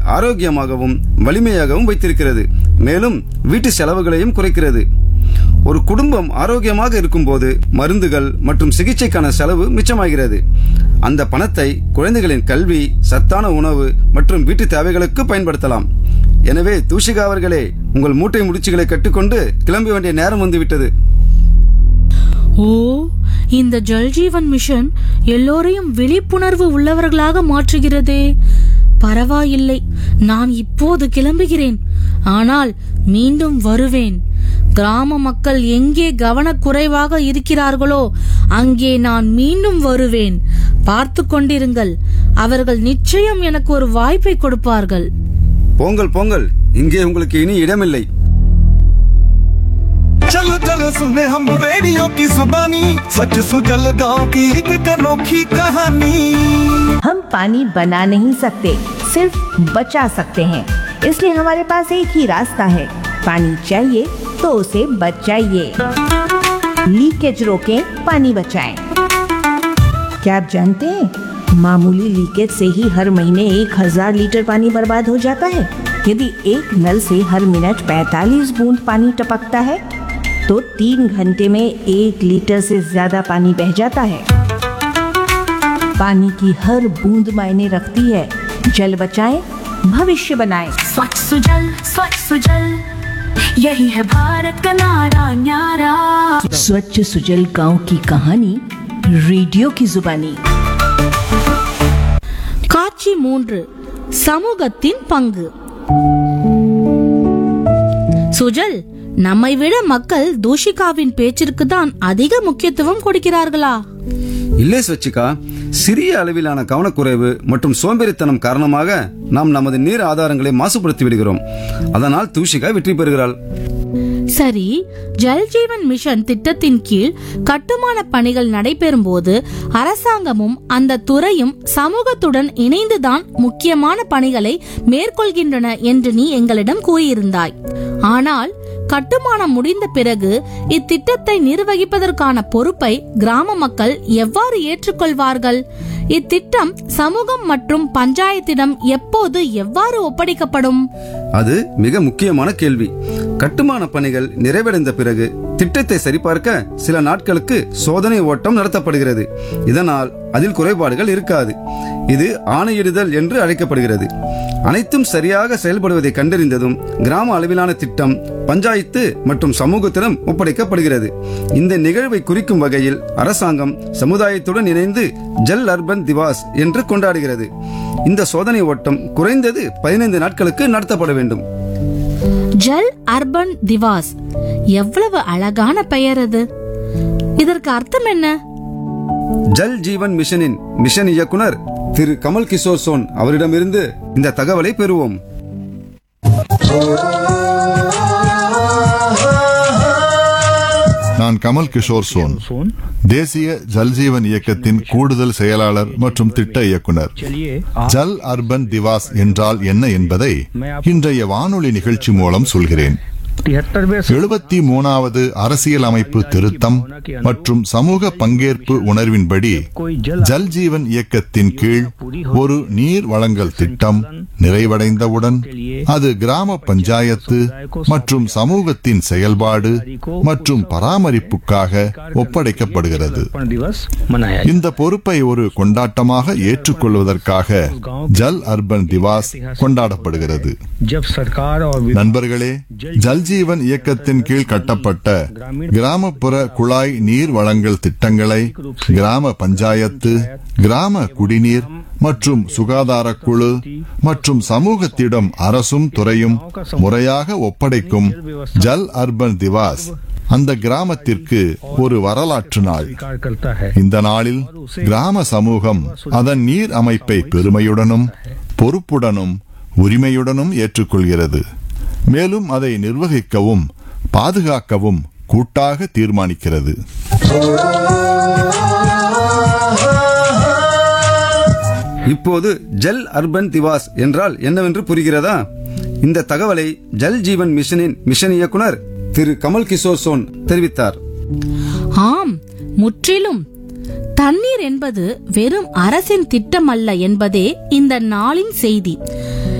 ஆரோக்கியமாகவும் வலிமையாகவும் வைத்திருக்கிறது மேலும் வீட்டு செலவுகளையும் குறைக்கிறது ஒரு குடும்பம் ஆரோக்கியமாக இருக்கும்போது மருந்துகள் மற்றும் சிகிச்சைக்கான செலவு மிச்சமாகிறது அந்த பணத்தை குழந்தைகளின் கல்வி சத்தான உணவு மற்றும் வீட்டு தேவைகளுக்கு பயன்படுத்தலாம் எனவே தூஷிகா அவர்களே உங்கள் மூட்டை முடிச்சுகளை கட்டுக்கொண்டு கிளம்ப வேண்டிய நேரம் வந்துவிட்டது ஓ இந்த ஜல்ஜீவன் மிஷன் எல்லோரையும் விழிப்புணர்வு உள்ளவர்களாக மாற்றுகிறதே பரவாயில்லை நான் இப்போது கிளம்புகிறேன் ஆனால் மீண்டும் வருவேன் கிராம மக்கள் எங்கே கவனக்குறைவாக இருக்கிறார்களோ அங்கே நான் மீண்டும் வருவேன் பார்த்து கொண்டிருங்கள் அவர்கள் நிச்சயம் எனக்கு ஒரு வாய்ப்பை கொடுப்பார்கள் போங்கள் போங்கள் இங்கே உங்களுக்கு இனி இடமில்லை चलो चलो सुने हम रेडियो की जुबानी सच सुजल गांव की एक अनोखी कहानी हम पानी बना नहीं सकते सिर्फ बचा सकते हैं इसलिए हमारे पास एक ही रास्ता है पानी चाहिए तो उसे बचाइए लीकेज रोकें पानी बचाएं क्या आप जानते हैं मामूली लीकेज से ही हर महीने एक हजार लीटर पानी बर्बाद हो जाता है यदि एक नल से हर मिनट 45 बूंद पानी टपकता है तो तीन घंटे में एक लीटर से ज्यादा पानी बह जाता है पानी की हर बूंद मायने रखती है जल बचाएं भविष्य बनाएं स्वच्छ सुजल स्वच्छ सुजल यही है भारत का नारा न्यारा स्वच्छ सुजल गांव की कहानी रेडियो की जुबानी காட்சி மூன்று சமூகத்தின் பங்கு சுஜல் நம்மை விட மக்கள் தூஷிகாவின் பேச்சிற்கு தான் அதிக முக்கியத்துவம் கொடுக்கிறார்களா இல்லை ஸ்வச்சிகா சிறிய அளவிலான கவனக்குறைவு மற்றும் சோம்பேறித்தனம் காரணமாக நாம் நமது நீர் ஆதாரங்களை மாசுபடுத்தி விடுகிறோம் அதனால் தூஷிகா வெற்றி பெறுகிறாள் சரி ஜல் ஜீவன் மிஷன் திட்டத்தின் கீழ் கட்டுமான பணிகள் நடைபெறும் போது அரசாங்கமும் அந்த துறையும் சமூகத்துடன் இணைந்துதான் முக்கியமான பணிகளை மேற்கொள்கின்றன என்று நீ எங்களிடம் கூறியிருந்தாய் ஆனால் கட்டுமானம் முடிந்த பிறகு இத்திட்டத்தை நிர்வகிப்பதற்கான பொறுப்பை கிராம மக்கள் எவ்வாறு ஏற்றுக்கொள்வார்கள் இத்திட்டம் சமூகம் மற்றும் பஞ்சாயத்திடம் எப்போது எவ்வாறு ஒப்படைக்கப்படும் அது மிக முக்கியமான கேள்வி கட்டுமான பணிகள் நிறைவடைந்த பிறகு திட்டத்தை சரிபார்க்க சில நாட்களுக்கு சோதனை ஓட்டம் நடத்தப்படுகிறது இதனால் அதில் குறைபாடுகள் இருக்காது இது ஆணையிடுதல் என்று அழைக்கப்படுகிறது அனைத்தும் சரியாக செயல்படுவதை கண்டறிந்ததும் கிராம அளவிலான திட்டம் பஞ்சாயத்து மற்றும் சமூகத்திடம் ஒப்படைக்கப்படுகிறது இந்த நிகழ்வை குறிக்கும் வகையில் அரசாங்கம் சமுதாயத்துடன் இணைந்து ஜல் அர்பன் திவாஸ் என்று கொண்டாடுகிறது இந்த சோதனை ஓட்டம் குறைந்தது பதினைந்து நாட்களுக்கு நடத்தப்பட வேண்டும் ஜல் அர்பன் திவாஸ் எவ்வளவு அழகான பெயர் அது இதற்கு அர்த்தம் என்ன ஜல் ஜீவன் மிஷனின் மிஷன் இயக்குனர் திரு கமல் கிஷோர் சோன் அவரிடமிருந்து இந்த தகவலை பெறுவோம் நான் கமல் கிஷோர் சோன் தேசிய ஜல்ஜீவன் இயக்கத்தின் கூடுதல் செயலாளர் மற்றும் திட்ட இயக்குனர் ஜல் அர்பன் திவாஸ் என்றால் என்ன என்பதை இன்றைய வானொலி நிகழ்ச்சி மூலம் சொல்கிறேன் எழுபத்தி மூணாவது அரசியல் அமைப்பு திருத்தம் மற்றும் சமூக பங்கேற்பு உணர்வின்படி ஜல் ஜீவன் இயக்கத்தின் கீழ் ஒரு நீர் வழங்கல் திட்டம் நிறைவடைந்தவுடன் அது கிராம பஞ்சாயத்து மற்றும் சமூகத்தின் செயல்பாடு மற்றும் பராமரிப்புக்காக ஒப்படைக்கப்படுகிறது இந்த பொறுப்பை ஒரு கொண்டாட்டமாக ஏற்றுக்கொள்வதற்காக ஜல் அர்பன் திவாஸ் கொண்டாடப்படுகிறது நண்பர்களே ஜல்ஜீவன் இயக்கத்தின் கீழ் கட்டப்பட்ட கிராமப்புற குழாய் நீர் வழங்கல் திட்டங்களை கிராம பஞ்சாயத்து கிராம குடிநீர் மற்றும் சுகாதார குழு மற்றும் சமூகத்திடம் அரசும் துறையும் முறையாக ஒப்படைக்கும் ஜல் அர்பன் திவாஸ் அந்த கிராமத்திற்கு ஒரு வரலாற்று நாள் இந்த நாளில் கிராம சமூகம் அதன் நீர் அமைப்பை பெருமையுடனும் பொறுப்புடனும் உரிமையுடனும் ஏற்றுக்கொள்கிறது மேலும் அதை நிர்வகிக்கவும் பாதுகாக்கவும் கூட்டாக தீர்மானிக்கிறது இப்போது ஜல் அர்பன் திவாஸ் என்றால் என்னவென்று புரிகிறதா இந்த தகவலை ஜல் ஜீவன் மிஷனின் மிஷன் இயக்குனர் திரு கமல் கிஷோர் சோன் தெரிவித்தார் ஆம் முற்றிலும் தண்ணீர் என்பது வெறும் அரசின் திட்டம் அல்ல என்பதே இந்த நாளின் செய்தி